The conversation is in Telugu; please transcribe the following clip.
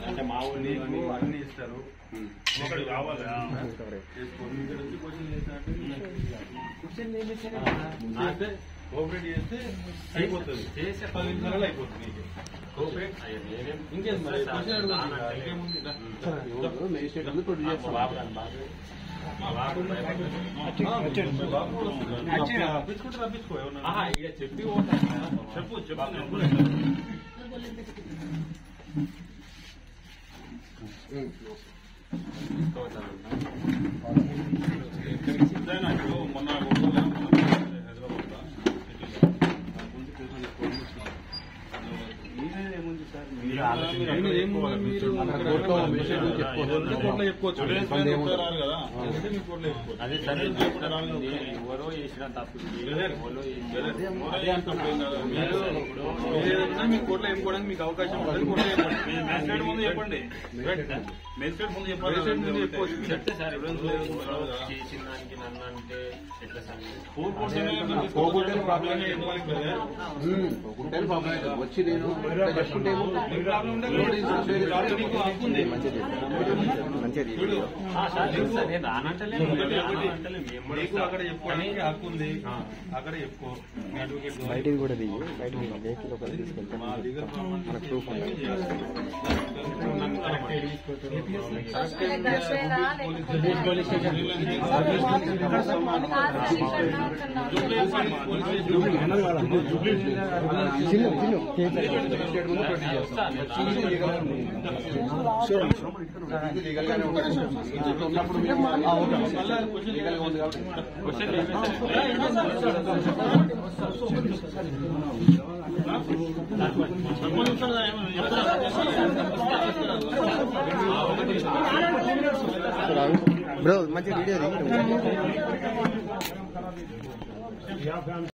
అంటే మా ఊళ్ళో నీకు అన్ని ఇస్తారు ఒకటి కావాలి చేసుకోండి ఇక్కడ వచ్చి క్వశ్చన్ చేస్తే కోఆపరేట్ చేస్తే అయిపోతుంది చేసే పది నిమిషాలలో అయిపోతుంది నీకు కోఆపరేట్ అయ్యా, నేనేం ఇంకేం మరి క్వశ్చన్ అడుగుతుంది రానంటే ఇంకేముంది రా. మేజిస్ట్రేట్ ముందు ప్రొడ్యూస్ మా చేస్తాం బాబు కాదు, బాబు. మా బాబు భయపడతాడు. ఆ, బాబు కూడా వస్తుంది. రప్పించుకుంటే రప్పించుకో ఎవరన్నా. ఆహా, ఈడ చెప్పి పోతాను కదా. చెప్పు చెప్పు బాబు, చెప్పు. ఇదే నాకు మొన్న ఒంగోలు హైదరాబాద్ ఏముంది సార్ మీరు ఆలోచించండి. కోర్టులో మెసేజ్ చెప్పుకోవచ్చు ఇబ్బంది ఏముండదు. అదే సరే నేను ఎవరో చేసిన తప్పు మీరు ఎవరో చేసిన- అదే అంటున్నాను మీరు ఏదైనా మీ కోర్టులో చెప్పుకోవడానికి మీకు అవకాశం ఉంటుంది కోర్టులో చెప్పండి మీరు మేజిస్ట్రేట్ ముందు చెప్పండి మేజిస్ట్రేట్ ముందు చెప్పాలి మేజిస్ట్రేట్ ముందు చెప్పుకోవచ్చు చెప్తే సార్ ఎవరో చేసిన దానికి నన్ను అంటే ఎట్లా సార్ పోగొట్టిన ప్రాబ్లం పోగొట్టిన ప్రాబ్లం అయితే వచ్చి నేను ఇట్లా చెప్పుకుంటే ఏమవుతుంది? నోటీస్ ఇస్తే నీకు హక్కు ఉంది. చూడు ఆ, సార్ తెలుసు సార్, నేను రానంటలేను రానంటలేను. మేము కూడా నీకు అక్కడ చెప్పుకోవడానికి హక్కు ఉంది అక్కడ చెప్పుకో మీ అడ్వకేట్ ద్వారా. బయటికి కూడా దిగి బయటికి వెహికల్ ఒకటి తీసుకెళ్తే మా లీగల్ ప్రాబ్లమ్ మనకు ప్రూఫ్ ఉంటుంది చిన్న చిన్న మేజిస్ట్రేట్ ముందు ప్రొడ్యూస్ చేస్తాం ఇది లీగల్ గానే ఉంటుంది ఇంట్లో ఉన్నప్పుడు మేము లీగల్ గా ఉంది కాబట్టి బ్రో మంచి వీడియో